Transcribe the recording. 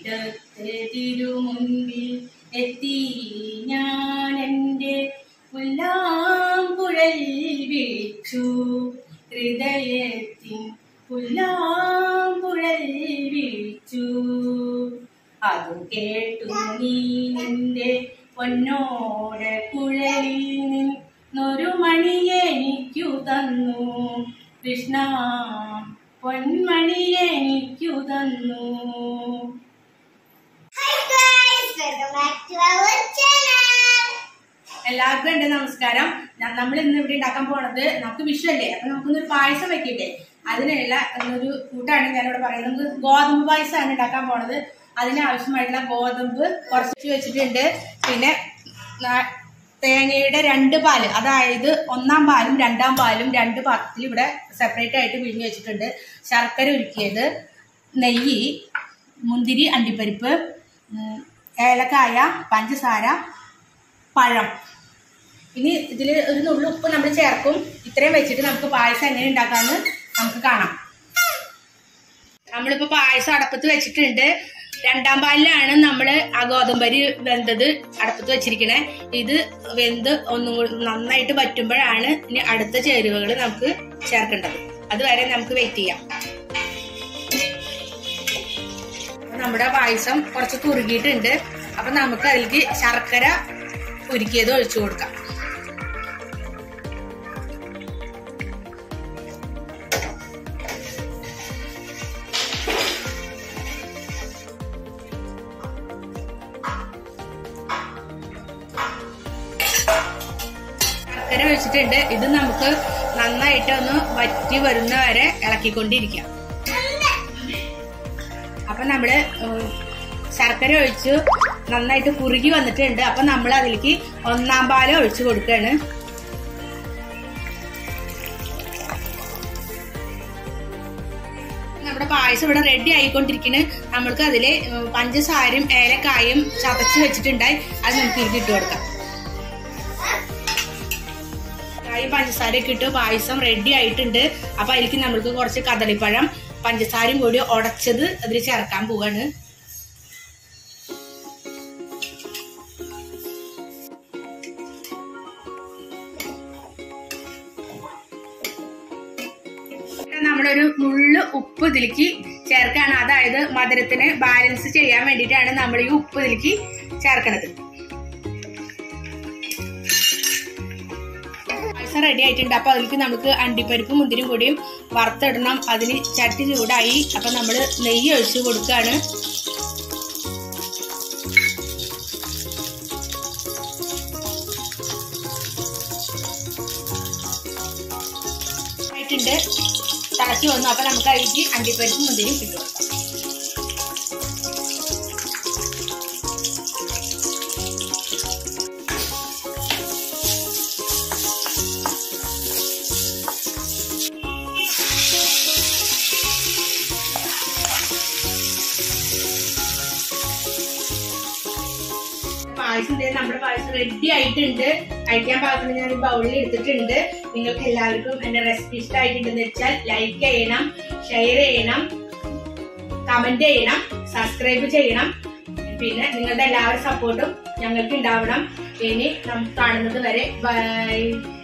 പീഠത്തെ തിരുമുൻപിൽ എത്തി ഞാൻ എൻ്റെ പുല്ലാങ്കുഴൽ വിളിച്ചു ഹൃദയത്തിൻ പുല്ലാങ്കുഴൽ വിളിച്ചു അതു കേട്ടു നീ നിന്റെ പൊന്നോട കുഴലിൽ നിന്നൊരു മണി എനിക്കു തന്നു കൃഷ്ണ പൊന്മണി എനിക്കു തന്നു Hi guys, welcome back to our channel. എല്ലാവർക്കും എന്റെ നമസ്കാരം നമ്മൾ ഇന്ന് ഇവിടെ ഉണ്ടാക്കാൻ പോണത് നമുക്ക് വിഷുവല്ലേ അപ്പൊ നമുക്കൊന്നൊരു പായസം വെക്കണ്ടേ അതിനുള്ള ഒരു കൂട്ടാണ് ഞാനിവിടെ പറയുന്നത് നമുക്ക് ഗോതമ്പ് പായസമാണ് ഉണ്ടാക്കാൻ പോണത് അതിനാവശ്യമായിട്ടുള്ള ഗോതമ്പ് കുറച്ച് വെച്ചിട്ടുണ്ട് പിന്നെ ന- തേങ്ങയുടെ രണ്ട് പാല് അതായത് ഒന്നാം പാലും രണ്ടാം പാലും രണ്ട് പാത്രത്തിൽ ഇവിടെ സെപ്പറേറ്റ് ആയിട്ട് പിഴിഞ്ഞ് വെച്ചിട്ടുണ്ട് ശർക്കര ഉരുക്കിയത് നെയ്യ് മുന്തിരി അണ്ടിപ്പരിപ്പ് ഉം, ഏലക്കായ പഞ്ചസാര പഴം ഇനി ഇതിൽ ഒരു നുള്ളു ഉപ്പ് നമ്മൾ ചേർക്കും ഇത്രയും വെച്ചിട്ട് നമുക്ക് പായസം എങ്ങനെ ഉണ്ടാക്കാന്ന് നമുക്ക് കാണാം നമ്മളിപ്പോ പായസം അടപ്പത്ത് വെച്ചിട്ടുണ്ട് രണ്ടാം പാലിലാണ് നമ്മൾ ആ ഗോതമ്പരി വെന്തത് അടപ്പത്ത് വെച്ചിരിക്കണേ ഇത് വെന്ത് ഒന്നും കൂടി നന്നായിട്ട് പറ്റുമ്പോഴാണ് ഇനി അടുത്ത ചേരുവകൾ നമുക്ക് ചേർക്കേണ്ടത് അതുവരെ നമുക്ക് വെയിറ്റ് ചെയ്യാം അപ്പൊ നമ്മുടെ പായസം കുറച്ച് കുറുകിയിട്ടുണ്ട് അപ്പൊ നമുക്ക് അതിലേക്ക് ശർക്കര ഉരുക്കിയത് ഒഴിച്ചു കൊടുക്കാം ശർക്കര വെച്ചിട്ടുണ്ട് ഇത് നമുക്ക് നന്നായിട്ട് ഒന്ന് വറ്റി വരുന്ന വരെ ഇളക്കിക്കൊണ്ടിരിക്കാം അപ്പൊ നമ്മള് ഉം, ശർക്കര ഒഴിച്ച് നന്നായിട്ട് കുറുകി വന്നിട്ടുണ്ട് അപ്പൊ നമ്മൾ അതിലേക്ക് ഒന്നാം പാല് ഒഴിച്ചു കൊടുക്കുകയാണ് നമ്മുടെ പായസം ഇവിടെ റെഡി ആയിക്കൊണ്ടിരിക്കുന്നത് നമ്മൾക്ക് അതില് ഉം, പഞ്ചസാരയും ഏലക്കായും ചതച്ച് വെച്ചിട്ടുണ്ടായി അത് നമുക്ക് ഇതിലേക്ക് ഇട്ട് കൊടുക്കാം ഏലക്കായും പഞ്ചസാരയൊക്കെ ഇട്ട് പായസം റെഡി ആയിട്ടുണ്ട് അപ്പൊ അതിലേക്ക് നമ്മൾക്ക് കുറച്ച് കദളിപ്പഴം പഞ്ചസാരയും കൂടി ഉടച്ചത് അതിൽ ചേർക്കാൻ പോവാണ് നമ്മളൊരു നുള്ളു ഉപ്പ് ഇതിലേക്ക് ചേർക്കാണ് അതായത് മധുരത്തിന് ബാലൻസ് ചെയ്യാൻ വേണ്ടിയിട്ടാണ് നമ്മൾ ഈ ഉപ്പ് ഇതിലേക്ക് ചേർക്കണത് പായസം റെഡി ആയിട്ടുണ്ട് അപ്പൊ അതിലേക്ക് നമുക്ക് അണ്ടിപ്പരിപ്പ് മുന്തിരിയും കൂടിയും വറുത്തിടണം അതിന് ചട്ടി ചൂടായി അപ്പൊ നമ്മൾ നെയ്യ് ഒഴിച്ചു കൊടുക്കുകയാണ് ആയിട്ടുണ്ട് തിളച്ച് വന്നു അപ്പൊ നമുക്ക് അതിലേക്ക് അണ്ടിപ്പരിപ്പ് മുന്തിരിയും ഇട്ട് കൊടുക്കാം പായസം ദേ നമ്മുടെ പായസം റെഡി ആയിട്ടുണ്ട് കഴിക്കാൻ പാകത്തിന് ഞാൻ ബൗളിൽ എടുത്തിട്ടുണ്ട് നിങ്ങൾക്ക് എല്ലാവർക്കും എന്റെ റെസിപ്പി ഇഷ്ടമായിട്ടുണ്ടെന്ന് വെച്ചാൽ ലൈക്ക് ചെയ്യണം ഷെയർ ചെയ്യണം കമന്റ് ചെയ്യണം സബ്സ്ക്രൈബ് ചെയ്യണം പിന്നെ നിങ്ങളുടെ എല്ലാവരുടെ സപ്പോർട്ടും ഞങ്ങൾക്ക് ഉണ്ടാവണം ഇനി നമുക്ക് കാണുന്നത് വരെ ബൈ